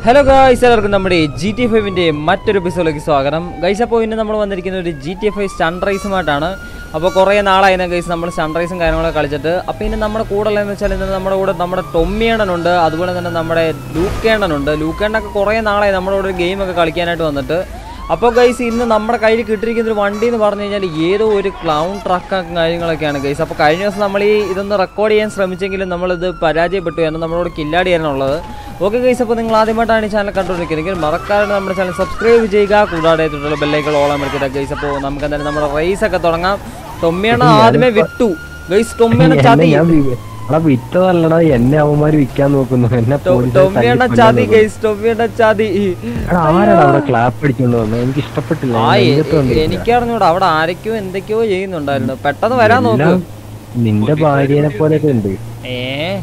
Hello guys എല്ലാവർക്കും നമ്മുടെ G T ഫൈവിൻ്റെ മറ്റൊരു എപ്പിസോഡിലേക്ക് സ്വാഗതം ഗൈസ് അപ്പോൾ ഇന്ന് നമ്മൾ വന്നിരിക്കുന്ന ഒരു ജി ടി ഫൈവ് സ്റ്റണ്ട് റൈസുമായിട്ടാണ് അപ്പോൾ കുറേ നാളായിരുന്നു ഗൈസ് നമ്മൾ സ്റ്റണ്ട് റൈസും കാര്യങ്ങളൊക്കെ കളിച്ചിട്ട് അപ്പോൾ ഇന്ന് നമ്മുടെ കൂടെ ഉള്ളതെന്ന് വെച്ചാൽ ഇന്ന് നമ്മുടെ കൂടെ നമ്മുടെ ടൊമ്മിയേണ്ടനുണ്ട് അതുപോലെ തന്നെ നമ്മുടെ ലൂക്കേണ്ടനുണ്ട് ലൂക്കേണ്ടൊക്കെ കുറേ നാളായി നമ്മുടെ കൂടെ ഒരു ഗെയിമൊക്കെ കളിക്കാനായിട്ട് വന്നിട്ട് അപ്പോൾ ഗൈസ് ഇന്ന് നമ്മുടെ കയ്യിൽ കിട്ടിയിരിക്കുന്ന ഒരു വണ്ടി എന്ന് പറഞ്ഞു കഴിഞ്ഞാൽ ഏതോ ഒരു ക്ലൗൺ ട്രക്ക് കാര്യങ്ങളൊക്കെയാണ് ഗൈസ് അപ്പോൾ കഴിഞ്ഞ ദിവസം നമ്മൾ ഈ ഇതൊന്ന് റെക്കോർഡ് ചെയ്യാൻ ശ്രമിച്ചെങ്കിലും നമ്മളിത് പരാജയപ്പെട്ടു കാരണം നമ്മളോട് കില്ലാടിയാണുള്ളത് ഓക്കെ ഗൈസ് അപ്പോൾ നിങ്ങൾ ആദ്യമായിട്ടാണ് ഈ ചാനൽ കണ്ടുകൊണ്ടിരിക്കുന്നത് മറക്കാതെ നമ്മുടെ ചാനൽ സബ്സ്ക്രൈബ് ചെയ്യുക കൂടാതെ തൊട്ടുള്ള ബെല്ലൈക്കൾ ഓളാൻ പറ്റില്ല ഗൈസ് അപ്പോൾ നമുക്ക് എന്തായാലും നമ്മുടെ റേസ് ഒക്കെ തുടങ്ങാം ടൊമ്മിയാണ് ആദ്യമേ വിട്ടു ഗൈസ് ടൊമ്മിയാണ് ചതി ഞാൻ വി- എടാ വിറ്റതല്ലടാ എന്നെ അവന്മാര് വിൽക്കാൻ നോക്കുന്നു എന്നെ പോലീസുകാര് ടൊമ്മിയാണ് തല്ലി ചതി കൊല്ലാൻ ഗൈസ് ടൊമ്മിയാണ് ചതി നോക്കുന്നു. എടാ ആരാടാ അവിടെ ക്ലാപ്പ് അടിച്ചോണ്ട് വന്നത് എനിക്ക് ഇഷ്ടപ്പെട്ടില്ല ആ ഞാൻ എ- നെഞ്ചത്ത് വന്നിരിക്കുക. എനിക്കറിഞ്ഞൂടാ അവിടെ ആരൊക്കെയോ എന്തൊക്കെയോ ചെയ്യുന്നുണ്ടായിരുന്നു പെട്ടെന്ന് വരാൻ നോക്ക് എല്ലാം നിന്റെ ഭാര്യനെ പോലെയൊക്കെ ഉണ്ട് ഏ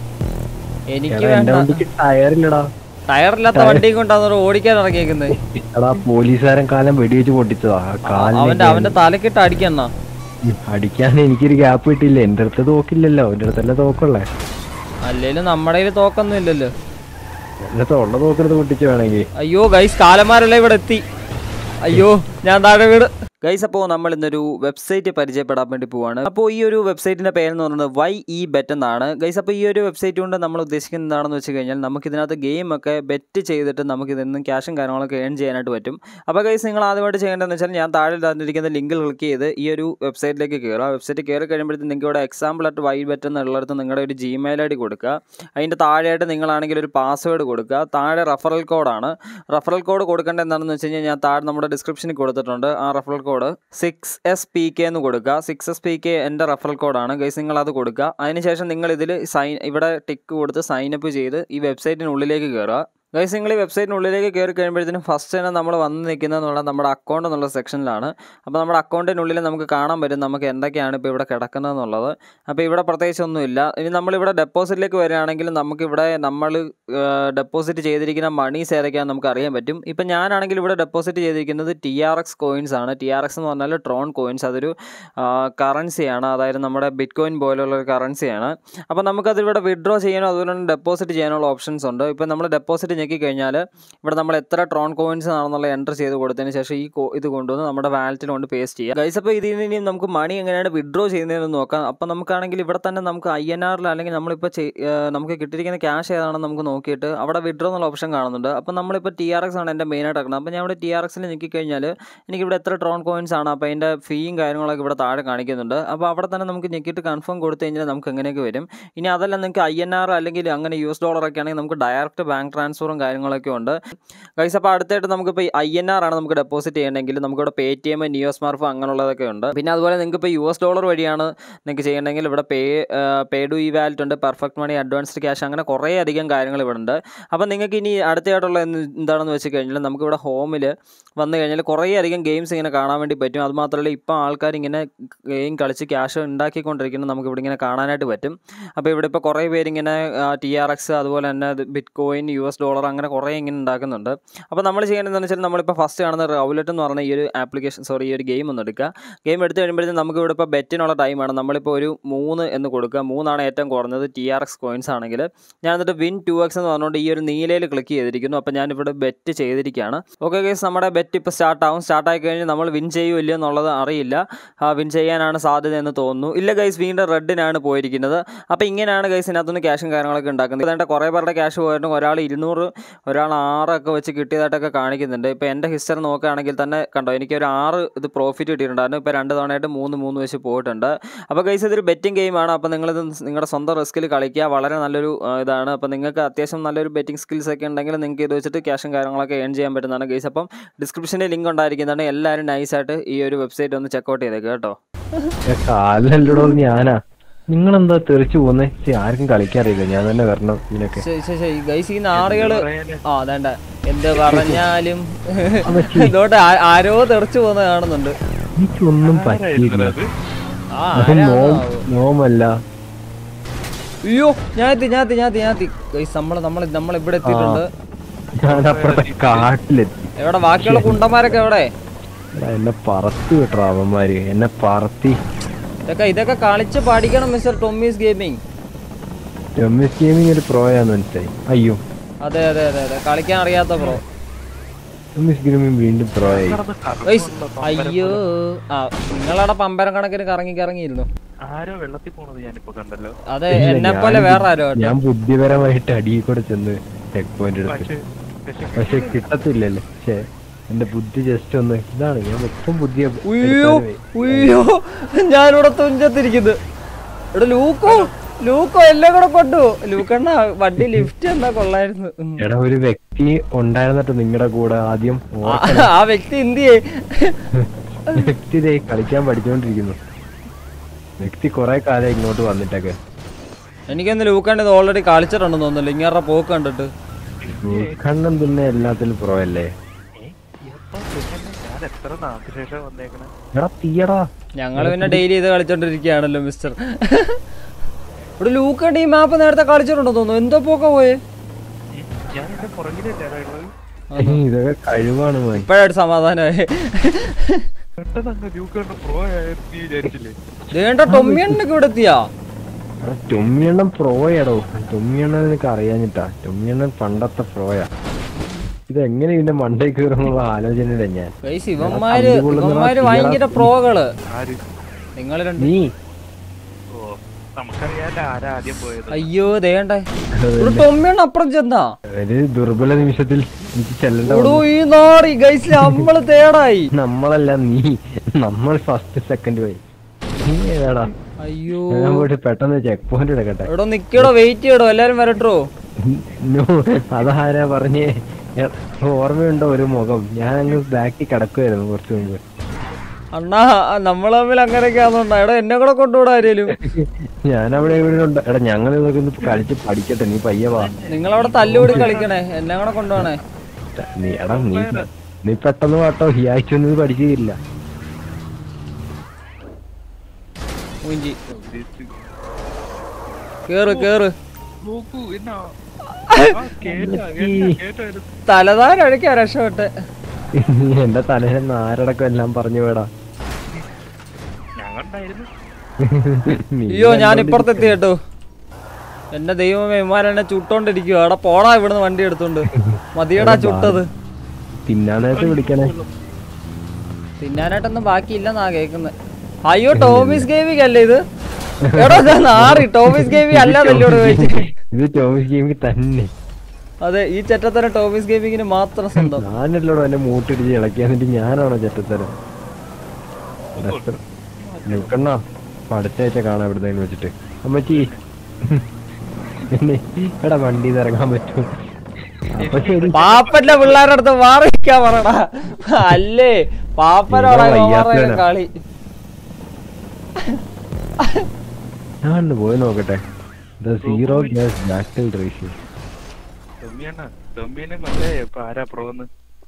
എനിക്ക് എടാ, വേണ്ട എന്റെ വണ്ടിക്ക് ടയറില്ലടാ ടയറില്ലാത്ത വണ്ടി കൊണ്ടാണ് ഓടിക്കാൻ ഇറങ്ങിയേക്കുന്നത് എടാ പോലീസുകാരൻ കാലം വെടിവെച്ച് പൊട്ടിച്ചതാ കാലിന് അവന്റെ അവന്റെ തലക്കിട്ട് അടിക്കണ്ണ അടിക്കാൻ എനിക്കൊരു ഗ്യാപ്പ് കിട്ടിയില്ല എന്റെ അടുത്ത് തോക്കില്ലല്ലോ എന്റെ അടുത്തല്ലേ തോക്കുള്ളേ അല്ലേലും നമ്മുടെ കയ്യിൽ തോക്കൊന്നും ഇല്ലല്ലോ എന്റെ തൊള്ള തോക്കെടുത്ത് പൊട്ടിച്ച് വേണമെങ്കിൽ അയ്യോ ഗൈസ് കാലന്മാരെല്ലാം ഇവിടെ എത്തി അയ്യോ ഞാൻ താഴെ വീട് ഗൈസ് അപ്പോൾ നമ്മൾ ഇന്നൊരു വെബ്സൈറ്റ് പരിചയപ്പെടാൻ വേണ്ടി പോവാണ് അപ്പോൾ ഈ ഒരു വെബ്സൈറ്റിന്റെ പേരെന്ന് പറയുന്നത് വൈ ഇ ബെറ്റ് എന്നാണ് ഗൈസ് അപ്പോൾ ഈ ഒരു വെബ്സൈറ്റ് കൊണ്ട് നമ്മൾ ഉദ്ദേശിക്കുന്നത് എന്താണെന്ന് വെച്ച് കഴിഞ്ഞാൽ നമുക്ക് ഇതിനകത്ത് ഗെയിം ഒക്കെ ബെറ്റ് ചെയ്തിട്ട് നമുക്ക് ഇതിൽ നിന്നും ക്യാഷും കാര്യങ്ങളൊക്കെ ഏൺ ചെയ്യാനായിട്ട് പറ്റും അപ്പോൾ ഗൈസ് നിങ്ങൾ ആദ്യമായിട്ട് ചെയ്യേണ്ടതെന്ന് വെച്ചാൽ ഞാൻ താഴെ തന്നിരിക്കുന്ന ലിങ്കിൽ ക്ലിക്ക് ചെയ്ത് ഈ ഒരു വെബ്സൈറ്റിലേക്ക് കയറുക ആ വെബ്സൈറ്റ് കയറി കഴിയുമ്പോഴത്തേക്കും നിങ്ങൾക്ക് ഇവിടെ എക്സാമ്പിൾ ആയിട്ട് വൈ ബെറ്റ് എന്നുള്ളിടത്ത് നിങ്ങളുടെ ഒരു ജിമെയിൽ ഐ ഡി കൊടുക്കുക അതിൻ്റെ താഴെയായിട്ട് നിങ്ങളാണെങ്കിൽ ഒരു പാസ്വേഡ് കൊടുക്കുക താഴെ റഫറൽ കോഡാണ് റഫറൽ കോഡ് കൊടുക്കേണ്ടത് എന്താണെന്ന് വെച്ച് കഴിഞ്ഞാൽ ഞാൻ താഴെ നമ്മുടെ ഡിസ്ക്രിപ്ഷനിൽ കൊടുത്തിട്ടുണ്ട് ആ referral code six S P K എന്ന് കൊടുക്കുക സിക്സ് എസ് പി കെ എൻ്റെ റഫറൽ കോഡാണ് ഗൈസ് നിങ്ങൾ അത് കൊടുക്കുക അതിനുശേഷം നിങ്ങൾ ഇതിൽ സൈൻ ഇവിടെ ടിക്ക് കൊടുത്ത് സൈൻ അപ്പ് ചെയ്ത് ഈ വെബ്സൈറ്റിനുള്ളിലേക്ക് കയറുക ഗൈസ് നിങ്ങൾ ഈ വെബ്സൈറ്റിനുള്ളിലേക്ക് കയറി കഴിയുമ്പോഴത്തേനും ഫസ്റ്റ് തന്നെ നമ്മൾ വന്ന് നിൽക്കുന്നതെന്നുള്ള നമ്മുടെ അക്കൗണ്ട് എന്നുള്ള സെക്ഷനിലാണ് അപ്പോൾ നമ്മുടെ അക്കൗണ്ടിനുള്ളിൽ നമുക്ക് കാണാൻ പറ്റും നമുക്ക് എന്തൊക്കെയാണ് ഇപ്പോൾ ഇവിടെ കിടക്കുന്നതെന്നുള്ളത് അപ്പോൾ ഇവിടെ പ്രത്യേകിച്ച് ഒന്നുമില്ല ഇനി നമ്മളിവിടെ ഡെപ്പോസിറ്റിലേക്ക് വരികയാണെങ്കിൽ നമുക്കിവിടെ നമ്മൾ ഡെപ്പോസിറ്റ് ചെയ്തിരിക്കുന്ന മണീസ് ഏതൊക്കെയാണെന്ന് നമുക്ക് അറിയാൻ പറ്റും ഇപ്പം ഞാനാണെങ്കിൽ ഇവിടെ ഡെപ്പോസിറ്റ് ചെയ്തിരിക്കുന്നത് ടി ആർ എക്സ് കോയിൻസ് ആണ് ടി ആർ എക്സ് എന്ന് പറഞ്ഞാൽ ട്രോൺ കോയിൻസ് അതൊരു കറൻസിയാണ് അതായത് നമ്മുടെ ബിറ്റ് കോയിൻ പോലുള്ള ഒരു കറൻസിയാണ് അപ്പോൾ നമുക്കത് ഇവിടെ വിഡ്രോ ചെയ്യാനോ അതുപോലെ തന്നെ ഡെപ്പോസിറ്റ് ചെയ്യാനുള്ള ഓപ്ഷൻസ് ഉണ്ട് ഇപ്പോൾ നമ്മൾ ഡെപ്പോസിറ്റ് ഞെക്കി കഴിഞ്ഞാൽ ഇവിടെ നമ്മൾ എത്ര ട്രോൺ കോയിൻസ് ആണെന്നുള്ള എൻ്റർ ചെയ്ത് കൊടുത്തതിന് ശേഷം ഈ കോ- ഇത് കൊണ്ടുവന്ന് നമ്മുടെ വാലറ്റിൽ കൊണ്ട് പേസ്റ്റ് ചെയ്യുക ഗൈസ് അപ്പോൾ ഇതിൽ നിന്ന് നമുക്ക് മണി എങ്ങനെയാണ് വിഡ്രോ ചെയ്യുന്നതെന്ന് നോക്കാം അപ്പോൾ നമുക്കാണെങ്കിൽ ഇവിടെ തന്നെ നമുക്ക് ഐ എൻ ആറിൽ അല്ലെങ്കിൽ നമ്മളിപ്പോൾ ചെയ്- ഏഹ് നമുക്ക് കിട്ടിയിരിക്കുന്ന ക്യാഷ് ഏതാണെന്ന് നമുക്ക് നോക്കിയിട്ട് അവിടെ വിഡ്രോ എന്നുള്ള ഓപ്ഷൻ കാണുന്നുണ്ട് അപ്പോൾ നമ്മളിപ്പോൾ ടി ആർ എക്സ് ആണ് എൻ്റെ മെയിനായിട്ട് ഇറക്കുന്നത് അപ്പോൾ ഞാൻ ഇവിടെ ടി ആർ എക്സിൽ ഞെക്കി കഴിഞ്ഞാൽ എനിക്കിവിടെ എത്ര ട്രോൺ കോയിൻസ് ആണ് അപ്പോൾ അതിൻ്റെ ഫീയും കാര്യങ്ങളൊക്കെ ഇവിടെ താഴെ കാണിക്കുന്നുണ്ട് അപ്പോൾ അവിടെ തന്നെ നമുക്ക് ഞെക്കിയിട്ട് കൺഫേം കൊടുത്തു കഴിഞ്ഞാൽ നമുക്ക് എങ്ങനെയൊക്കെ വരും ഇനി അതല്ല നിങ്ങൾക്ക് ഐ എൻ ആർ അല്ലെങ്കിൽ അങ്ങനെ യു എസ് ഡോളർ ഒക്കെ ആണെങ്കിൽ നമുക്ക് ഡയറക്റ്റ് ബാങ്ക് ട്രാൻസ്ഫറും കാര്യങ്ങളൊക്കെ ഉണ്ട് ഗൈസ് അപ്പോൾ അടുത്തായിട്ട് നമുക്കിപ്പോൾ ഐ എൻ ആർ ആണ് നമുക്ക് ഡെപ്പോസിറ്റ് ചെയ്യണമെങ്കിൽ നമുക്കിവിടെ പേ ടി എം നിയോ സ്മാർഫ് അങ്ങനെയുള്ളതൊക്കെ ഉണ്ട് പിന്നെ അതുപോലെ നിങ്ങൾക്ക് ഇപ്പോൾ യു എസ് ഡോളർ വഴിയാണ് നിങ്ങൾക്ക് ചെയ്യണമെങ്കിൽ ഇവിടെ പേ പേ ഡു ഇ വാലറ്റ് ഉണ്ട് പെർഫെക്റ്റ് മണി അഡ്വാൻസ്ഡ് ക്യാഷ് അങ്ങനെ കുറേ അധികം കാര്യങ്ങൾ ഇവിടെ ഉണ്ട് അപ്പോൾ നിങ്ങൾക്ക് ഇനി അടുത്തതായിട്ടുള്ള എന്ത് എന്താണെന്ന് വെച്ച് കഴിഞ്ഞാൽ നമുക്കിവിടെ ഹോമിൽ വന്നു കഴിഞ്ഞാൽ കുറേ അധികം ഗെയിംസ് ഇങ്ങനെ കാണാൻ വേണ്ടി പറ്റും അതുമാത്രമല്ല ഇപ്പോൾ ആൾക്കാർ ഇങ്ങനെ ഗെയിം കളിച്ച് ക്യാഷ് ഉണ്ടാക്കിക്കൊണ്ടിരിക്കുന്നത് നമുക്ക് ഇവിടെ ഇങ്ങനെ കാണാനായിട്ട് പറ്റും അപ്പോൾ ഇവിടെ ഇപ്പോൾ കുറേ പേരിങ്ങനെ ടി ആർ എക്സ് അതുപോലെ തന്നെ bitcoin U S dollar അങ്ങനെ കുറേ ഇങ്ങനെ ഉണ്ടാക്കുന്നുണ്ട് അപ്പോൾ നമ്മൾ ചെയ്യേണ്ടതെന്ന് വെച്ചാൽ നമ്മളിപ്പോൾ ഫസ്റ്റ് കാണുന്ന റൗലറ്റ് എന്ന് പറഞ്ഞ ഈ ഒരു ആപ്ലിക്കേഷൻ സോറി ഈ ഒരു ഗെയിം ഒന്ന് എടുക്കുക ഗെയിം എടുത്ത് കഴിയുമ്പോഴത്തേക്കും നമുക്ക് ഇവിടെ ഇപ്പോൾ ബെറ്റിനുള്ള ടൈമാണ് നമ്മളിപ്പോൾ ഒരു മൂന്ന് എന്ന് കൊടുക്കുക മൂന്നാണ് ഏറ്റവും കുറഞ്ഞത് ടി ആർ എക്സ് കോയിൻസ് ആണെങ്കിൽ ഞാൻ എന്നിട്ട് വിൻ ടു എക്സ് എന്ന് പറഞ്ഞുകൊണ്ട് ഈ ഒരു നീലയിൽ ക്ലിക്ക് ചെയ്തിരിക്കുന്നു അപ്പോൾ ഞാനിവിടെ ബെറ്റ് ചെയ്തിരിക്കുകയാണ് ഓക്കെ ഗൈസ് നമ്മുടെ ബെറ്റ് ഇപ്പോൾ സ്റ്റാർട്ട് ആവും സ്റ്റാർട്ട് ആയി കഴിഞ്ഞാൽ നമ്മൾ വിൻ ചെയ്യുമോ ഇല്ലയോ എന്നുള്ളത് അറിയില്ല വിൻ ചെയ്യാനാണ് സാധ്യത എന്ന് തോന്നുന്നു ഇല്ല ഗൈസ് വീണ്ടും റെഡിനാണ് പോയിരിക്കുന്നത് അപ്പോൾ ഇങ്ങനെയാണ് ഗൈസ് ഇതിനകത്തുനിന്ന് ക്യാഷും കാര്യങ്ങളൊക്കെ ഉണ്ടാക്കുന്നത് ഇതാണ്ട് കുറേ പേരുടെ ക്യാഷ് പോയിട്ടും ഒരാൾ ഇരുന്നൂറ് ഒരാൾ ആറൊക്കെ വെച്ച് കിട്ടിയതായിട്ടൊക്കെ കാണിക്കുന്നുണ്ട് ഇപ്പോൾ എൻ്റെ ഹിസ്റ്ററി നോക്കുകയാണെങ്കിൽ തന്നെ കണ്ടോ എനിക്ക് ഒരു ആറ് ഇത് പ്രോഫിറ്റ് കിട്ടിയിട്ടുണ്ടായിരുന്നു ഇപ്പോൾ രണ്ട് തവണയായിട്ട് മൂന്ന് മൂന്ന് വെച്ച് പോയിട്ടുണ്ട് അപ്പോൾ ഗൈസ് ഇതൊരു ബെറ്റിംഗ് ഗെയിമാണ് അപ്പോൾ നിങ്ങളിത് നിങ്ങളുടെ സ്വന്തം റിസ്കിൽ കളിക്കുക വളരെ നല്ലൊരു ആ, ഇതാണ് അപ്പോൾ നിങ്ങൾക്ക് അത്യാവശ്യം നല്ലൊരു ബെറ്റിംഗ് സ്കിൽസ് ഒക്കെ ഉണ്ടെങ്കിൽ നിങ്ങൾക്ക് ഇത് വെച്ചിട്ട് ക്യാഷും കാര്യങ്ങളൊക്കെ ഏൺ ചെയ്യാൻ പറ്റുന്നതാണ് ഗൈസ് അപ്പം ഡിസ്ക്രിപ്ഷനിൽ ലിങ്ക് ഉണ്ടായിരിക്കുന്നതാണ് എല്ലാവരും നൈസായിട്ട് ഈ ഒരു വെബ്സൈറ്റ് ഒന്ന് ചെക്കൗട്ട് ചെയ്തേക്ക് കേട്ടോ കാലിലല്ലടോ ഞാനാ നിങ്ങളെന്താ തെറിച്ചു പോകുന്നേ ശ്ശെ, ആർക്കും കളിക്കാറില്ല ഞാൻ തന്നെ വരണം ഇതിനൊക്കെ ശരി ശരി ശരി ഗൈസ് ഈ നാറികള് ആ അതേണ്ട എന്ത് പറഞ്ഞാലും ഇതോട്ട് ആ- ആരോ തെറിച്ചു പോകുന്നത് കാണുന്നുണ്ട് എനിക്കൊന്നും പറ്റിയില്ല ആ അത് ആരാ നോം ആവോ? നോമല്ല അയ്യോ ഞാൻ എത്തി ഞാൻ എത്തി ഞാൻ എത്തി ഞാൻ എത്തി ഗൈസ് നമ്മള് നമ്മൾ നമ്മൾ ഇവിടെ എത്തിയിട്ടുണ്ട് ഞാൻ അപ്പുറത്തെ കാട്ടിലെത്തി എവിടെ ബാക്കിയുള്ള കുണ്ടന്മാരൊക്കെ എവിടെ എടാ, എന്നെ പറത്തി വിട്ടോ അവന്മാര് എന്നെ പറത്തി ഇതൊക്കെ ഇതൊക്കെ കളിച്ച് പഠിക്കണം mister Tommy's gaming Ramesh gaming ഒരു പ്രോയാന്ന് മനസ്സിലായി അയ്യോ അതെ അതെ അതെ അതെ കളിക്കാൻ അറിയാത്ത ബ്രോ മിസ് ഗ്രിമിൻ വീണ്ടും പ്രോ ആയി ഗൈസ് അയ്യോ ആ നിങ്ങളവിടെ പമ്പരം കണക്കിന് കറങ്ങി കറങ്ങിയിരുന്നു ആരോ വെള്ളത്തിൽ പോണത് ഞാനിപ്പോ കണ്ടല്ലോ അതെ ഇല്ല, എന്നെ ഞാൻ പോലെ വേറെ ആരോ കേട്ടോ ഞാൻ ബുദ്ധിപരമായിട്ട് അടിയിൽ കൂടെ ചെന്ന് ചെക്ക് പോയിന്റ് എടുത്ത് പക്ഷെ പക്ഷെ പക്ഷെ കിട്ടത്തില്ലല്ലേ പക്ഷെ എന്റെ ബുദ്ധി ജസ്റ്റ് ഒന്ന് ഇതാണ് ഞാൻ എപ്പം ബുദ്ധി ഉയ്യോ ഉയ്യോ ഞാനിവിടെ തുഞ്ചത്തിരിക്കുന്നു ഇവിടെ ലൂക്കോ ലൂക്കോ എല്ലാം കൂടെ കൊണ്ടു ലൂക്കണ്ണ വണ്ടി ലിഫ്റ്റ് എന്നാ കൊള്ളായിരുന്നു ഉം. എടാ ഒരു വ്യക്തി ഉണ്ടായിരുന്നിട്ട് നിങ്ങളുടെ കൂടെ ആദ്യം ആ- ആ വ്യക്തി എന്തിയേ വ്യക്തി ദേ കളിക്കാൻ പഠിച്ചുകൊണ്ടിരിക്കുന്നു വ്യക്തി കുറെ കാലം ഇങ്ങോട്ട് വന്നിട്ടൊക്കെ എനിക്കൊന്ന് ലൂക്കണ്ണ ഇത് ഓൾറെഡി കളിച്ചിട്ടുണ്ടെന്ന് തോന്നുന്നില്ല ഇങ്ങനെ പോക്ക് കണ്ടിട്ട് കണ്ണൻ പിന്നെ എല്ലാത്തിലും പ്രോ അല്ലേ എപ്പോ പിന്നെ ഞാൻ എത്ര നാൾക്ക് ശേഷം വന്നേക്കണേ എടാ തീയടാ ഞങ്ങൾ പിന്നെ ഡെയിലി ഇത് കളിച്ചോണ്ടിരിക്കുകയാണല്ലോ മിസ്റ്റർ ഇവിടെ ലൂക്കണ്ണ ഈ മാപ്പ് നേരത്തെ കളിച്ചിട്ടുണ്ടോ തോന്നുന്നു എന്തോ പോക്ക പോയെ ഞാൻ എന്റെ പുറകിലല്ലേ ഉള്ളത് ഇതൊക്കെ കഴിവാണ് മോൻ ഇപ്പഴായിട്ട് സമാധാനമായി പെട്ടെന്ന് അങ്ങ് ലൂക്കറിന്റെ പ്രോ ആയിരുന്നു നീ വിചാരിച്ചില്ലേ ദേണ്ട ടൊമ്മിയണ്ണൊക്കെ ഇവിടെ എത്തിയാ എടാ, തൊമ്മിയണ്ണൻ പ്രോയാടോ തൊമ്മിയണ്ണൻ നിനക്ക് അറിയാഞ്ഞിട്ടാ തൊമ്മിയണ്ണൻ പണ്ടത്തെ പ്രോയാ ഇതെങ്ങനെ ഇതിന്റെ മണ്ടയിൽ കയറുന്നുള്ള ആലോചനയില്ല ഞാൻ ഗൈസ് ഇവന്മാര് തല്ല് കൊള്ളുന്നതാ ഇവന്മാര് തീയടാ. ഭയങ്കര പ്രോകള് ആര് നിങ്ങൾ രണ്ട് നീ ഓ നമുക്കറിയാലോ ആരാ ആദ്യം പോയത് അയ്യോ ദേണ്ടേ ഇവിടെ ടൊമ്മിയണ്ണ അപ്പുറം ചെന്നാ ഒരു ദുർബല നിമിഷത്തിൽ എനിക്ക് ചെല്ലണ്ട ഇവിടോ ഈ നാറി ഗൈസ് നമ്മള് തേടായി നമ്മളല്ല നീ നമ്മൾ ഫസ്റ്റ് സെക്കൻഡ് പോയി നീ ഏതാടാ അയ്യോ ഞാൻ പോയിട്ട് പെട്ടെന്ന് ചെക്ക് പോയിന്റ് എടുക്കട്ടെ എടോ നിക്കടോ വെയിറ്റ് ചെയ്യടോ എല്ലാരും വരട്ടോ നോ അതാരാ പറഞ്ഞേ എ, ഓർമ്മയുണ്ടോ ഒരു മുഖം ഞാൻ അങ്ങ് ബാക്കി കിടക്കുമായിരുന്നു കുറച്ച് മുമ്പ് അണ്ണാ നമ്മൾ തമ്മിൽ അങ്ങനെയൊക്കെ ആണെന്നുണ്ടോ എടോ എന്നെ കൂടെ കൊണ്ടുവിടാ ആരേലും ഞാൻ അവിടെ ഇവിടെ ഉണ്ട് എടാ ഞങ്ങൾ ഇതൊക്കെ ഒന്ന് കളിച്ച് പഠിക്കട്ടെ നീ പയ്യ വാ നിങ്ങളവിടെ തല്ലുകൂടി കളിക്കണേ എന്നെ കൂടെ കൊണ്ടുപോണേ നീ എടാ നീ നീ പെട്ടെന്ന് വാട്ടോ ഈ ആഴ്ച ഒന്നും ഇത് പഠിച്ചില്ല മൂഞ്ചി കേറ് കേറ് നോക്കൂ എന്നാ ആ, കേട്ടാ, കേട്ടാ, കേട്ടായിരുന്നു. തലതാരഴിക്കാ രക്ഷപ്പെട്ട് എന്റെ തലേന്ന് ആരടക്കം എല്ലാം പറഞ്ഞു വേടാ ഞാൻ കണ്ടായിരുന്നു നീ അയ്യോ ഞാൻ ഇപ്പുറത്തെത്തി കേട്ടോ എന്റെ ദൈവമേ ഇമാരെന്നെ ചുട്ടോണ്ടിരിക്കുവോ അവിടെ പോടാ ഇവിടുന്ന് വണ്ടി എടുത്തോണ്ട് മതിയടാ ചുട്ടത് തിന്നാൻ നേരത്തെ വിളിക്കണേ തിന്നാനായിട്ടൊന്നും ബാക്കിയില്ലെന്നാ കേക്കുന്നത് അയ്യോ ടോമിസ് ഗേവിക് അല്ലേ ഇത് എടോ ഞാൻ നാറി ടോമിസ് ഗേവി അല്ല തല്ലോട് ചോദിച്ചു ഇത് ടോമിസ് ഗെയിമിൽ തന്നെ അതെ ഈ ചെറ്റത്തരം ടോമിസ് ഗേവിങ്ങിന് മാത്രം സ്വന്തം ഞാനല്ലോടോ എന്നെ മൂട്ടിടിച്ച് ഇളക്കി എന്നിട്ട് ഞാനാണോ ചെറ്റത്തരം നിൽക്കണ്ണ അടുത്ത ആഴ്ച കാണാം എവിടുന്നേലും വെച്ചിട്ട് അമ്മച്ചി എന്നെ എടാ വണ്ടി ഇറങ്ങാൻ പറ്റും അപ്പൊ ശരി പാപ്പന്റെ പിള്ളേരുടെ അടുത്ത് മാറിക്കാൻ പറയടാ അല്ലേ പാപ്പനോടാ ഇവൻ ഇവന്മാരുടെ വയ്യാത്തവനാ. കളി ഞാൻ ഒന്ന് പോയി നോക്കട്ടെ ദ സീറോ ഗ്യാസ് ബാക്കിൽ റേഷ്യോ തൊമ്മിയണ്ണ തൊമ്മിയനെ മറ്റേ ഇപ്പൊ ആരാ പ്രോന്ന്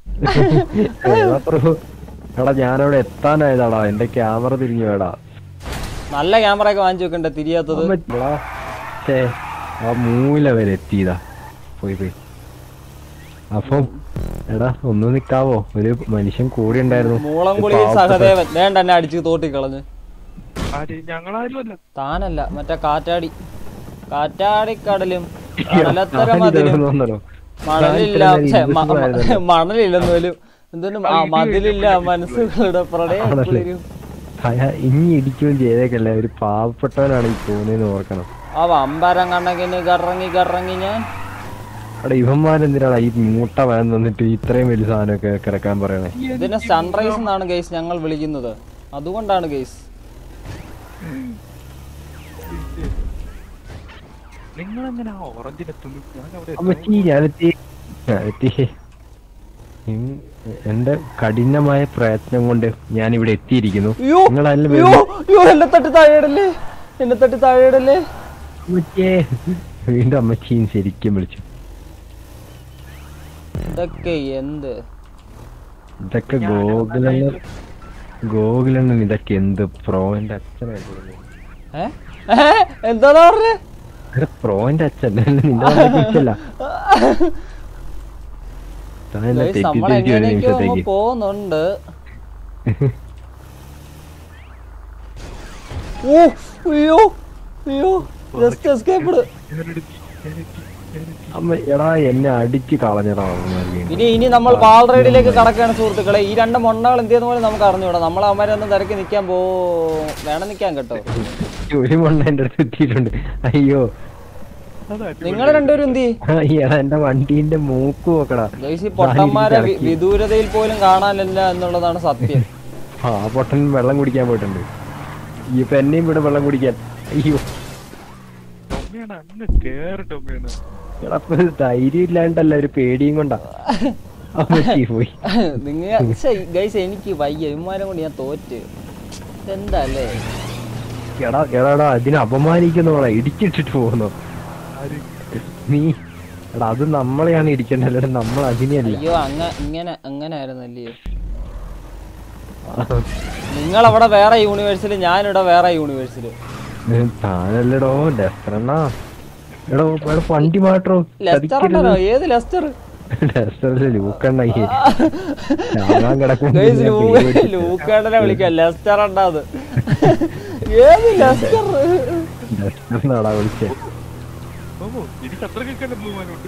എടാ ഞാനവിടെ എത്താനായതാടാ എന്റെ ക്യാമറ തിരിഞ്ഞു വേടാ നല്ല ക്യാമറ ഒക്കെ വാങ്ങിച്ചു വെക്കണ്ടേ തിരിയാത്തത് ഛേ, ആ മൂല വരെ എത്തിയതാ പോയി പോയി അപ്പം എടാ ഒന്ന് നിക്കാവോ ഒരു മനുഷ്യൻ കൂടി ഉണ്ടായിരുന്നു മൂളംകുളി ഒരു പാവപ്പെട്ട- സഹദേവൻ വേണ്ട എന്നെ അടിച്ച് തോട്ടി കളഞ്ഞ് ആര് ഞങ്ങളാരും അല്ല താനല്ല മറ്റേ കാറ്റാടി കാറ്റാടിക്കടലും കടലത്തര ഞാൻ മതിലും ഇതെവിടുന്ന് വന്നടോ? മണലില്ല ഞാൻ ഇത്രയും ഛെ, മ- invisible ആയതല്ലേ? മണലില്ലെന്ന് പോലും എന്തിനും ആ മതിലില്ല മനസ്സുകളുടെ പ്രണയം ആണല്ലേ? കുളിരും. അയാ ഇനി ഇടിക്കുകയും ചെയ്തേക്കല്ലേ ഒരു പാവപ്പെട്ടവനാണ് ഈ പോകുന്നതെന്ന് ഓർക്കണം ആ വമ്പരം കണക്കിന് കറങ്ങി കറങ്ങി ഞാൻ അവിടെ ഇവന്മാരെന്തിനാണ് ഈ മൂട്ട വേണം തന്നിട്ട് ഇത്രയും വലിയ സാധനമൊക്കെ കിടക്കാൻ പറയണേ ഇതിനെ സൺറൈസ് എന്നാണ് ഗൈസ് ഞങ്ങൾ വിളിക്കുന്നത് അതുകൊണ്ടാണ് ഗൈസ് നിങ്ങൾ എങ്ങനെ ആ ഓറഞ്ചിലെത്തുന്നു ഞാൻ അവിടെ അമ്മച്ചി ഞാനെത്തി ഞാനെത്തി ഉം, എന്റെ കഠിനമായ പ്രയത്നം കൊണ്ട് ഞാൻ ഇവിടെ എത്തിയിരിക്കുന്നു അയ്യോ നിങ്ങൾ അതിൽ അയ്യോ അയ്യോ എന്നെ തട്ടി താഴെയിടല്ലേ എന്നെ തട്ടി താഴെയിടല്ലേ അമ്മച്ചിയെ വീണ്ടും അമ്മച്ചിയും ശരിക്കും വിളിച്ചു ഇതൊക്കെ എന്ത് ഇതൊക്കെ ഗോകുലണ്ണൻ ഗോകുലണ്ണൻ ഇതൊക്കെ എന്ത് പ്രോന്റെ അച്ഛനായിട്ട് ഏ ഏ? എന്താ പറഞ്ഞേ പ്രോന്റെ അച്ഛൻ നിന്റെ കുറിച്ചല്ല താൻ എന്നെ Guys, നമ്മൾ തെറ്റിദ്ധരിച്ചു ഒരു എങ്ങനെയൊക്കെയോ അങ്ങ് നിമിഷത്തേക്ക് പോകുന്നുണ്ട് ഓ അയ്യോ അയ്യോ ജസ്റ്റ് എസ്കേപ്ഡ് ഞാനെടുത്തി, ഞാനെത്തി. അമ്മ എടാ എന്നെ അടിച്ച് കളഞ്ഞടാ അവന്മാര് വീണ്ടും. ഇനി ഇനി നമ്മൾ പാൽ റൈഡിലേക്ക് കടക്കുകയാണ് സുഹൃത്തുക്കളെ ഈ രണ്ട് മൊണ്ണകൾ എന്ത് ചെയ്യുന്ന പോലെ നമുക്ക് അറിഞ്ഞൂടാ നമ്മൾ അവന്മാരെ ഒന്ന് തിരക്കി നിൽക്കാൻ പോ വേണം നിൽക്കാൻ കേട്ടോ ഒരു മണ്ണ എന്റെ അടുത്ത് എത്തിയിട്ടുണ്ട് അയ്യോ നിങ്ങൾ രണ്ടുപേരും എന്ത് ചെയ്യും എടാ എന്റെ വണ്ടീന്റെ മൂക്ക് നോക്കടാ ഗൈസ് ഈ പൊട്ടന്മാരെ വി- വിദൂരതയിൽ പോലും കാണാനില്ല എന്നുള്ളതാണ് സത്യം ആ പൊട്ടൻ വെള്ളം കുടിക്കാൻ പോയിട്ടുണ്ട് ഈ ഇപ്പൊ എന്നെയും ഇവിടെ വെള്ളം കുടിക്കാൻ അയ്യോ ടൊമ്മയാണ് അങ്ങ് കേറ് ടൊമ്മയാണ് എടാ ഇപ്പൊ ഇത് ധൈര്യം ഇല്ലാണ്ടല്ല ഒരു പേടിയും കൊണ്ടാ അമ്മച്ചി പോയി നിങ്ങൾ ഗൈസ് എനിക്ക് വയ്യ ഇമ്മാരെ കൊണ്ട് ഞാൻ തോറ്റ് എന്താ അല്ലേ എടാ എടാടാ അതിനെ അപമാനിക്കുന്നോളാ ഇടിച്ചിട്ടിട്ട് പോകുന്നു ആര് നീ എടാ അത് നമ്മളെയാണ് ഇടിക്കേണ്ടത് നമ്മൾ അതിനെയല്ല അയ്യോ അങ്ങ ഇങ്ങനെ അങ്ങനെ ആയിരുന്നല്ലയോ നിങ്ങൾ അവിടെ വേറെ യൂണിവേഴ്സിൽ ഞാനിവിടെ വേറെ യൂണിവേഴ്സിൽ താനല്ലടോ ഡെസ്റ്ററണ്ണാ എടോ എടാ വണ്ടി മാറ്റോ ലെസ്റ്റർ ഉണ്ടല്ലോ ഏത് ലെസ്റ്റർ ഡെസ്റ്ററില് ലൂക്കണ്ണ ചാകാൻ കിടക്കും ഗൈസ് ലൂക്കേണ്ടനെ വിളിക്കാം ലെസ്റ്റർ ഉണ്ടാത് ഏത് ലെസ്റ്റർ ഡെസ്റ്റർ നാടാ വിളിച്ചേ ഓ എനിക്ക് അത്രയ്ക്കൊക്കെ ബഹുമാനമുണ്ട്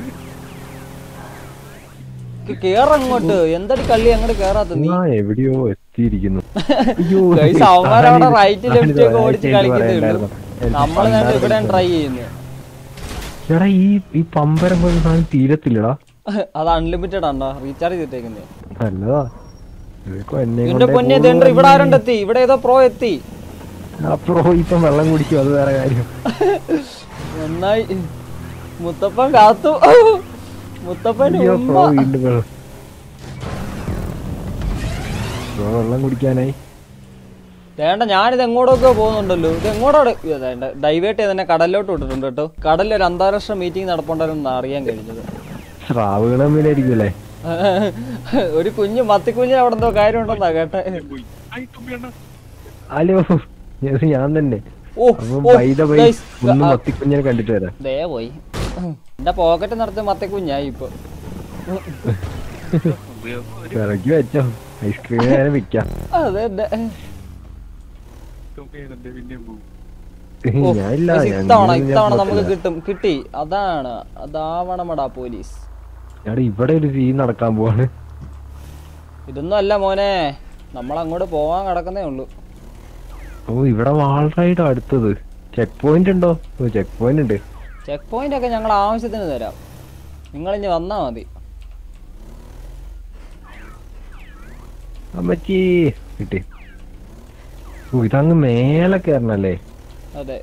കേറങ്ങോട്ട് എന്തടി കള്ളി അങ്ങോട്ട് കേറാത്ത നീ ആ എവിടെയോ എത്തിയിരിക്കുന്നു അയ്യോ, ഗൈസ് അവന്മാരവിടെ ഞാനിത് റൈറ്റ് ലെഫ്റ്റ് ഒക്കെ ഞാനിത് ഓടിച്ച് ഒരാഴ്ചയായിട്ട് കളിക്കുന്നേ ഉള്ളൂ പറയണ്ടായിരുന്നു. എനിക്ക് നമ്മൾ ഞാൻ ഇവിടെ പണ്ടാരം ട്രൈ ചെയ്യുന്നു എടാ ഈ ഈ പമ്പരം പോലെ സാധനം തീരത്തില്ലടാ അത് അൺലിമിറ്റഡ് ആണോ റീചാർജ് ചെയ്തേക്കുന്നേ നല്ലതാ ഇതൊക്കെ എന്നെ എന്റെ കൊണ്ടേ പൊന്നെ ഇതുണ്ട് ഇവിടെ ആരുണ്ട് എത്തി ഇവിടെ ഏതോ പ്രോ എത്തി അപ്പുറോ ഇപ്പം വെള്ളം കുടിക്കും അത് വേറെ കാര്യം നന്നായി മുത്തപ്പൻ കാത്തു മുത്തപ്പൻ അയ്യോ ഉമ്മ പ്രോ വീണ്ടും വെള്ളം പ്രോ വെള്ളം കുടിക്കാനായി വേണ്ട ഞാനിത് എങ്ങോട്ടൊക്കെ പോകുന്നുണ്ടല്ലോ ഇത് എങ്ങോട്ടാണ് ഡൈവേർട്ട് ചെയ്ത് തന്നെ കടലിലോട്ട് വിട്ടിട്ടുണ്ട് കേട്ടോ കടലിൽ ഒരു അന്താരാഷ്ട്ര മീറ്റിംഗ് നടപ്പുണ്ടെന്ന് അറിയാൻ കഴിഞ്ഞത് സ്രാവുകൾ തമ്മിലായിരിക്കുമല്ലേ ഒരു കുഞ്ഞ് മത്തിക്കുഞ്ഞിന് അവിടെ എന്തോ കാര്യമുണ്ടെന്നാ കേട്ടെ പോയി ഐ ടൊമ്മയാണ് ഹലോ ഇത് ഞാൻ തന്നെ ഓ അപ്പൊ ഓ, by the way, guys, ഒന്ന് ആ, മത്തിക്കുഞ്ഞിനെ കണ്ടിട്ട് വരാം ദേ പോയി എന്റെ പോക്കറ്റ് നടത്തിയ മത്തിക്കുഞ്ഞായി ഇപ്പൊ ഇറക്കി വെച്ചോ ഐസ്ക്രീം ഞാൻ വിൽക്കാം അതെ എന്റെ ടൊമ്മയാണ് എന്റെ പിന്നെയും പോകും ഓ, ഞാനില്ല guys, ഞാൻ ഇത്തവണ ഞാൻ ഇത്തവണ നമുക്ക് പോകത്തില്ല. കിട്ടും കിട്ടി അതാണ് അതാവണമടാ പോലീസ് എടാ ഇവിടെ ഒരു സീൻ നടക്കാൻ പോവാണ് ഇതൊന്നും അല്ല മോനെ നമ്മൾ അങ്ങോട്ട് പോവാൻ കിടക്കുന്നേ ഉള്ളൂ ഓ ഇവിടെ വാൾ റൈഡ് അടുത്തത് ചെക്ക് പോയിന്റ് ഉണ്ടോ ഓ ചെക്ക് പോയിന്റ് ഉണ്ട് ചെക്ക് പോയിന്റ് ഒക്കെ ഞങ്ങൾ ആവശ്യത്തിന് തരാം നിങ്ങൾ ഇനി വന്നാ മതി അമ്മച്ചി കിട്ടി ഓ ഇതങ്ങ് മേലെ കയറണല്ലേ അതെ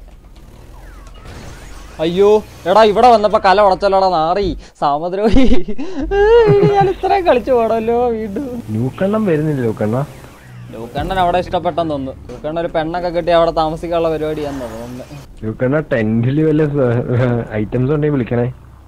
അയ്യോ എടാ ഇവിടെ വന്നപ്പോ കല ഉടച്ചല്ലോടാ നാറി സാമദ്രോഹി ഞാൻ ഇത്രയും കളിച്ചു പോടല്ലോ വീണ്ടും ലൂക്കെണ്ണം വരുന്നില്ല ലൂക്കെണ്ണ ലൂക്കണ്ണൻ അവിടെ ഇഷ്ടപ്പെട്ടെന്ന് തോന്നുന്നു ലൂക്കണ്ണൻ ഒരു പെണ്ണൊക്കെ കിട്ടി അവിടെ താമസിക്കാനുള്ള പരിപാടിയാന്ന് തോന്നുന്നു ലൂക്കെണ്ണ ടെന്റില് വല്ല ഐറ്റംസ് ഉണ്ടെങ്കിൽ വിളിക്കണേ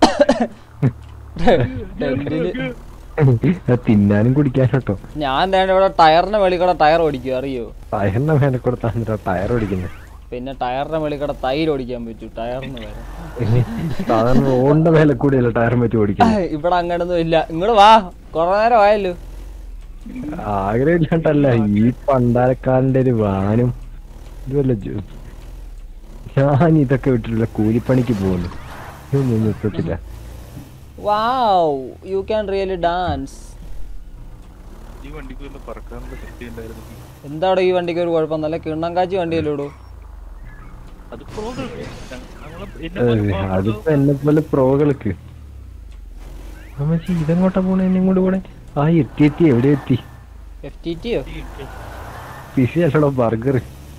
ടെന്റില് അത് തിന്നാനും കുടിക്കാനും കേട്ടോ ഞാൻ തേണ്ട ഇവിടെ ടയറിന്റെ വെളി കൂടെ ടയർ ഓടിക്കും അറിയോ ടയറിന്റെ മേലെ കൂടെ താന്നിട്ടാ ടയർ ഓടിക്കുന്നത് പിന്നെ ടയറിന്റെ വെളി കൂടെ തൈര് ഓടിക്കാൻ പറ്റൂ ടയറിന് വരെ സാധാരണ റോഡിന്റെ മേലെ കൂടിയല്ല ടയറും വെച്ച് ഓടിക്കുന്നത് ഇവിടെ അങ്ങനൊന്നും ഇല്ല ഇങ്ങോട്ട് വാ കൊറേ നേരം ആയല്ലോ ആഗ്രഹമില്ലാണ്ടല്ല ഈ പണ്ടാരക്കാരന്റെ ഒരു വാനും ഇതുവല്ല ജോ- ഞാൻ ഇതൊക്കെ വിട്ടിട്ടില്ല കൂലിപ്പണിക്ക് പോകുന്നു ഇതൊന്നും നിർത്തത്തില്ല wow you can really dance ഈ വണ്ടിക്ക് വല്ല പറക്കാനുള്ള ശക്തി ഉണ്ടായിരുന്നു എന്താടോ ഈ വണ്ടിക്ക് ഒരു കുഴപ്പം നല്ല കിണ്ണം കാച്ചി വണ്ടിയല്ലോടോ അത് പ്രോഗ്രാം ഏയ്, അതിപ്പോ എന്നെ പോലെ പ്രോകൾക്ക് അമ്മച്ചി ഇതെങ്ങോട്ടാ പോണേ എന്നെ കൊണ്ട് പോണേ ആ എത്തി എത്തി എവിടെ എത്തി എഫ് ടി ടിയോ പിസി അല്ലടോ ബർഗർ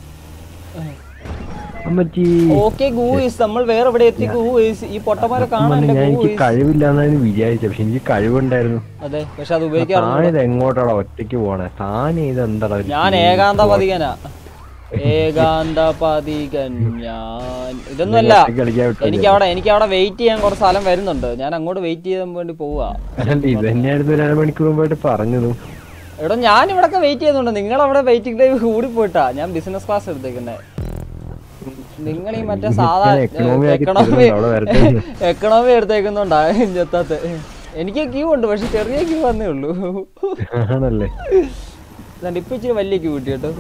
അമ്മച്ചി ഓക്കെ ഗൂയിസ് നമ്മൾ വേറെ എവിടെ എത്തി ഗൂയിസ് ഈ പൊട്ടന്മാരെ കാണാൻ ഞാൻ എനിക്ക് ഗൂയിസ് കഴിവില്ലാന്നാണ് വിചാരിച്ചത് പക്ഷെ എനിക്ക് കഴിവുണ്ടായിരുന്നു അതെ പക്ഷെ അത് ഉപയോഗിക്കാറുണ്ട് താനിത് എങ്ങോട്ടാടാ ഒറ്റയ്ക്ക് പോണേ താൻ ഇത് എന്താടാ ഒരു ഞാൻ ഏകാന്ത പതികനാ ഏകാന്ത പതികൻ ഞാൻ ഇതൊന്നുമല്ല ഒറ്റയ്ക്ക് കളിക്കാൻ വിട്ടല്ലേ? എനിക്ക് അവിടെ എനിക്ക് അവിടെ വെയിറ്റ് ചെയ്യാൻ കുറച്ച് സ്ഥലം വരുന്നുണ്ട് ഞാൻ അങ്ങോട്ട് വെയിറ്റ് ചെയ്യാൻ വേണ്ടി പോവാ അല്ല ഇത് തന്നെയായിരുന്നു ഒരു അരമണിക്കൂർ മുമ്പായിട്ട് പറഞ്ഞതും എടോ ഞാൻ ഇവിടൊക്കെ വെയിറ്റ് ചെയ്യുന്നുണ്ട് നിങ്ങൾ അവിടെ വെയിറ്റിംഗ് ടൈം കൂടി പോയിട്ടാ ഞാൻ ബിസിനസ് ക്ലാസ് എടുത്തേക്കുന്നേ നിങ്ങൾ ഈ മറ്റേ സാധാ ഞാൻ economy ആക്കി എക്കണോമി തരുന്നുണ്ട്, അവിടെ വരട്ടെ. എക്കണോമി എടുത്തേക്കുന്നുണ്ടാ ചെത്താത്ത എനിക്ക് ക്യൂ ഉണ്ട് പക്ഷെ ചെറിയ ക്യൂ വന്നേ ഉള്ളൂ ആണല്ലേ എന്നിട്ട് ഇപ്പൊ ഇച്ചിരി വലിയ ക്യൂ കിട്ടി കേട്ടോ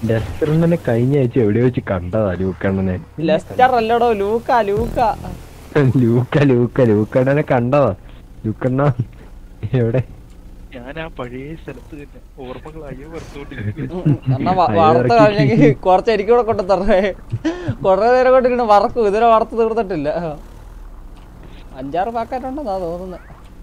ഡെസ്റ്ററിനെ കഴിഞ്ഞ ആഴ്ച എവിടെ വെച്ച് കണ്ടതാ ലൂക്കണ്ണനെ ലെസ്റ്റർ അല്ലടോ ലൂക്ക ലൂക്ക ലൂക്ക ലൂക്ക ലൂക്കണ്ണനെ കണ്ടതാ ലൂക്കണ്ണ എവിടെ ഞാൻ ആ പഴയ സ്ഥലത്ത് തന്നെ ഓർമ്മകളായോ വറുത്തോണ്ടിരിക്കുന്നു എന്നാ വ- അയ്യോ, വറുത്ത് ഇറക്കി. കഴിഞ്ഞെങ്കിൽ കുറച്ച് എനിക്ക് കൂടെ കൊണ്ടു തരണേ കൊറേ നേരം കൊണ്ടിരുന്ന് വറക്കും ഇതുവരെ വറുത്ത് തീർന്നിട്ടില്ല അഞ്ചാറ് പാക്കറ്റ് ഉണ്ടെന്നാ തോന്നുന്നത്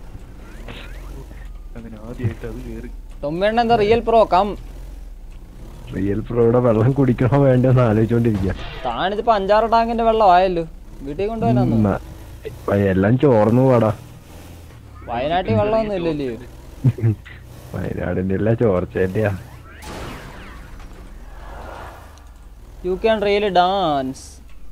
അങ്ങനെ ആദ്യമായിട്ട് അത് കേറി തൊമ്മേണ്ണ എന്താ റിയൽ പ്രോ കം റിയൽ പ്രോയുടെ വെള്ളം കുടിക്കണോ വേണ്ടോ എന്ന് ആലോചിച്ചോണ്ടിരിക്കുക താനിതിപ്പോ അഞ്ചാറ് ടാങ്കിന്റെ വെള്ളം ആയല്ലോ വീട്ടിൽ കൊണ്ടുപോകാനൊന്നും എല്ലാം ചോർന്നു പോടാ വയനാട്ടിൽ വെള്ളമൊന്നും ഇല്ലല്ലോ വയനാടിന്റെ എല്ലാം ചോർച്ചേന്റെയാ യു ക്യാൻ റിയലി ഡാൻസ്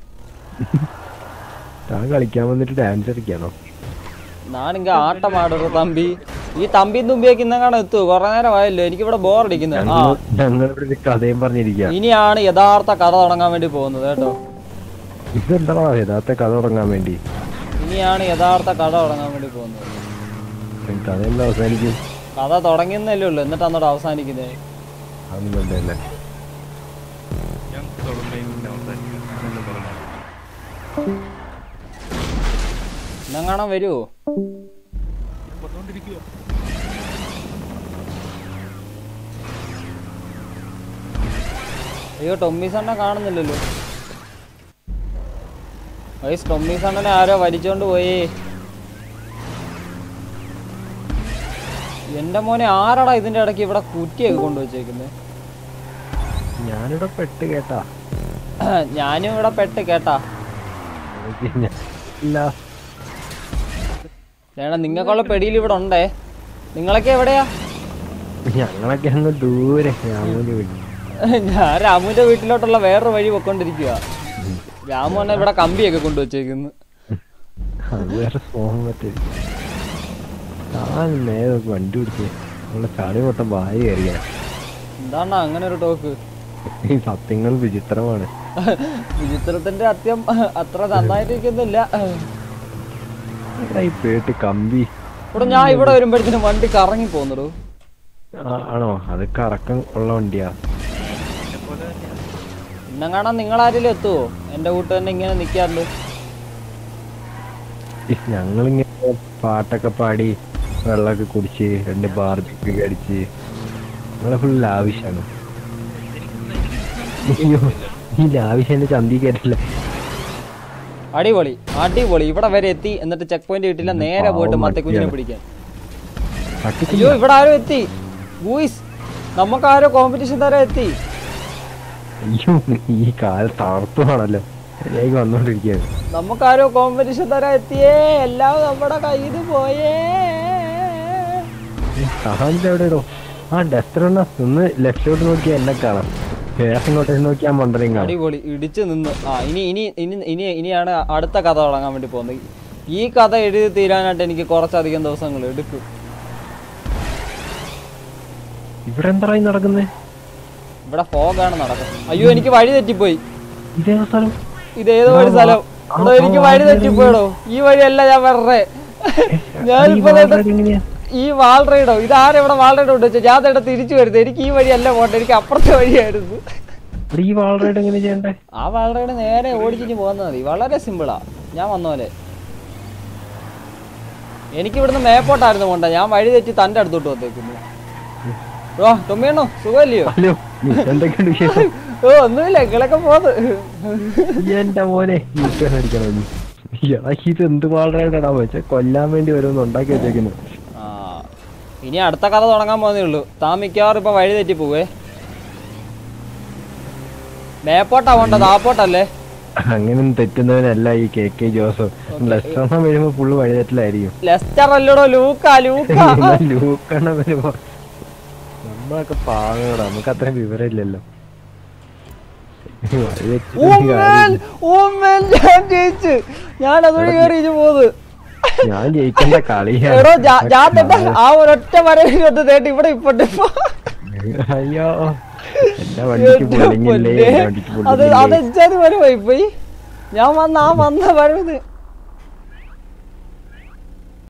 താൻ കളിക്കാൻ വന്നിട്ട് ഡാൻസ് കളിക്കാണോ ഞാനിങ്ക ആട്ടം ആടുന്നു തമ്പി ഈ തമ്പിയും തുമ്പിയൊക്കെ ഇന്നങ്ങാണ് എത്തു കൊറേ നേരം ആയല്ലോ എനിക്കിവിടെ ബോറടിക്കുന്നു ആ ഞങ്ങൾ ഞങ്ങളിവിടെ ഒരു കഥയും പറഞ്ഞിരിക്കുക ഇനിയാണ് യഥാർത്ഥ കഥ തുടങ്ങാൻ വേണ്ടി പോകുന്നത് കേട്ടോ ഇതെന്താ യഥാർത്ഥ കഥ തുടങ്ങാൻ വേണ്ടി ഇനിയാണ് യഥാർത്ഥ കഥ തുടങ്ങാൻ വേണ്ടി പോകുന്നത് കഥ എന്താ അവസാനിക്കും കഥ തുടങ്ങുന്നല്ലേ ഉള്ളൂ എന്നിട്ട് അന്നോട് അവസാനിക്കുന്നത് അതൊന്നും വേണ്ടല്ലേ ഞാൻ തുടങ്ങുന്നതിന് അവസാനിക്കും അങ്ങനെ തുടങ്ങാം ഇന്നെങ്ങാണം വരുമോ ഞാൻ വന്നോണ്ടിരിക്കുക അയ്യോ ടൊമ്മീസ് അണ്ണ കാണുന്നില്ലല്ലോ വയസ് ടൊമ്മീസ് അണ്ണനെ ആരോ വലിച്ചോണ്ട് പോയേ എന്റെ മോനെ ആരാടാ ഇതിന്റെ ഇടയ്ക്ക് ഇവിടെ കുറ്റിയൊക്കെ കൊണ്ടുവച്ചേക്കുന്നത് ഞാനിവിടെ പെട്ട് കേട്ടാ ഞാനും ഇവിടെ പെട്ട് കേട്ടാ ഇല്ല ചേട്ടാ നിങ്ങൾക്കുള്ള പെടിയിൽ ഇവിടെ ഉണ്ടേ നിങ്ങളൊക്കെ എവിടെയാ ഞങ്ങളൊക്കെ അങ്ങ് ദൂരെ രാമൂര് വീട്ടിൽ ഞാൻ രാമുവിന്റെ വീട്ടിലോട്ടുള്ള വേറൊരു വഴി പൊക്കോണ്ടിരിക്കുക രാമു അണ്ണ ഇവിടെ കമ്പിയൊക്കെ കൊണ്ടുവച്ചേക്കുന്നു അത് വേറെ സ്മോഹം പറ്റി ഞാൻ നേരെ വണ്ടി പിടിച്ച് നമ്മളെ ചാടി മൊത്തം വായി കയറിയ എന്താണ് അങ്ങനെ ഒരു ടോക്ക് ഈ സത്യങ്ങൾ വിചിത്രമാണ് വിചിത്രത്തിന്റെ അത്യം അത്ര നന്നായിട്ടിരിക്കുന്നില്ല എടാ ഈ പേട്ട് കമ്പി ഇവിടെ ഞാൻ ഇവിടെ വരുമ്പോഴത്തേനും വണ്ടി കറങ്ങി പോന്നിടൂ ആ, ആണോ അത് കറക്കം ഉള്ള വണ്ടിയാ എന്നെ പോലെ തന്നെയാണ് ഇന്നെങ്ങാണാ നിങ്ങളാരെങ്കിലും എത്തുവോ എന്റെ കൂട്ട് തന്നെ ഇങ്ങനെ നിക്കാറുണ്ട് ഞങ്ങളിങ്ങനെ പാട്ടൊക്കെ പാടി വെള്ളമൊക്കെ കുടിച്ച് രണ്ട് ബാർബിക്ക് അടിച്ച് ഞങ്ങളെ ഫുൾ ലാവിഷാണ് അയ്യോ ഈ ലാവിഷ് എന്റെ ചന്തി കയറ്റില്ല അടിപൊളി അടിപൊളി ഇവിടെ വരെ എത്തി എന്നിട്ട് ചെക്ക് പോയിന്റ് കിട്ടില്ല നേരെ പോയിട്ട് പാവം മത്തക്കുഞ്ഞിനെ മത്തിയാണ്. പിടിക്കാൻ പട്ടിക്കില്ല. അയ്യോ ഇവിടെ ആരോ എത്തി ഗൂയിസ് നമുക്ക് ആരോ കോമ്പറ്റീഷൻ തരാൻ എത്തി അയ്യോ ഈ കാലം തളർത്തുവാണല്ലോ ശരിയായി വന്നോണ്ടിരിക്കുകയാണ് നമുക്ക് ആരോ കോമ്പറ്റീഷൻ തരാൻ എത്തിയേ എല്ലാം നമ്മുടെ കയ്യിൽ പോയേ സഹാജിത് എവിടെ ഇടോ ആ ഡസ്റ്ററണ്ണ ഒന്ന് ലെഫ്റ്റിലോട്ട് നോക്കിയാൽ എന്നെ കാണാം വേറെ ഇങ്ങോട്ടേക്ക് നോക്കിയാൽ മണ്ടനെയും കാണാം അടിപൊളി ഇടിച്ചു നിന്ന് ആ ഇനി ഇനി ഇനി ഇനി ഇനിയാണ് അടുത്ത കഥ തുടങ്ങാൻ വേണ്ടി പോകുന്നത് ഈ കഥ എഴുതി തീരാനായിട്ട് എനിക്ക് കുറച്ചധികം ദിവസങ്ങൾ എടുക്കും ഇവിടെ എന്താ നടക്കുന്നത് ഇവിടെ ഫോഗാണ് നടക്കുന്നത് അയ്യോ എനിക്ക് വഴി തെറ്റിപ്പോയി ഇതേ സ്ഥലം ഇതേതോ ഒരു സ്ഥലം ആ, എടോ എനിക്ക് ആ, വഴി ആ, തെറ്റിപ്പോയടോ ഈ വഴിയല്ല ഞാൻ വെറുതെ ഞാനിപ്പോ ഈ ദേ വാൾറൈഡ് എങ്ങനെയാ? ഈ വാൾ റൈഡോ ഇതാരെ ഇവിടെ വാൾ റൈഡ് കൊണ്ട് വെച്ചാൽ ഞാൻ ഇവിടെ തിരിച്ചു വരുന്നത് എനിക്ക് ഈ വഴിയല്ല പോട്ടെ എനിക്ക് അപ്പുറത്തെ വഴിയായിരുന്നു ഇവിടെ ഈ വാൾ റൈഡ് എങ്ങനെ ചെയ്യണ്ടേ ആ വാൾ റൈഡ് നേരെ ഓടിച്ചിട്ട് പോകുന്നത് മതി വളരെ സിമ്പിളാ ഞാൻ വന്ന പോലെ എനിക്ക് ഇവിടുന്ന് മേപ്പോട്ടായിരുന്നു പോണ്ട ഞാൻ വഴി തെറ്റി തന്റെ അടുത്തോട്ട് വന്നേക്കുന്നു ഓ ടൊമ്മിയണ്ണോ സുഖമല്ലയോ ഹലോ എന്തൊക്കെയുണ്ട് വിശേഷം ഓ ഒന്നുമില്ല ഇങ്ങളൊക്കെ പോന്ന് എന്റെ മോനെ യൂട്ടേൺ അടിക്കണം നീ. എടാ, ഇത് എന്ത് വാൾ റൈഡാടാ വെച്ചാ കൊല്ലാൻ വേണ്ടി ഓരോന്ന് ഉണ്ടാക്കി വെച്ചേക്കുന്നു ആ ഇനി അടുത്ത കഥ തുടങ്ങാൻ പോകുന്നേ ഉള്ളൂ താൻ മിക്കവാറും ഇപ്പൊ വഴി തെറ്റി പോവേ മേപ്പോട്ടാ പോണ്ട താപ്പോട്ടല്ലേ അങ്ങനെ തെറ്റുന്നവനല്ല ഈ കെ കെ ജോസഫ് ലക്ഷണം വരുമ്പോ ഫുള്ള് വഴിതെറ്റിലായിരിക്കും ലെസ്റ്റർ അല്ലടോ ലൂക്ക ലൂക്ക ലൂക്കണ വരുമ്പോ നമ്മളൊക്കെ പാവങ്ങളാ നമുക്ക് അത്രയും വിവരമില്ലല്ലോ വഴിതെറ്റിട്ട് ഊമ്മൻ, കാര്യമില്ല. ഊമ്മൻ, ഞാൻ ജയിച്ച് ഞാൻ അതുവഴി കയറി ഇഞ്ഞു പോന്ന് ഞാൻ ജയിക്കേണ്ട കളിയാണ് എടോ ജാ- ഞാൻ തന്നെ ആ ഒരൊറ്റ വരവിട്ട് തേട്ട് ഇവിടെ ഇപ്പോട്ട് ഇപ്പൊ അയ്യോ എന്റെ വണ്ടിക്ക് എന്റെ പൊളിങ്ങില്ലേ പൊന്നേ. എന്റെ വണ്ടിക്ക് അത് പൊളിങ്ങില്ലേ അതെച്ചാതി വരവായി പോയി ഞാൻ വന്ന ആ വന്ന വരവിന്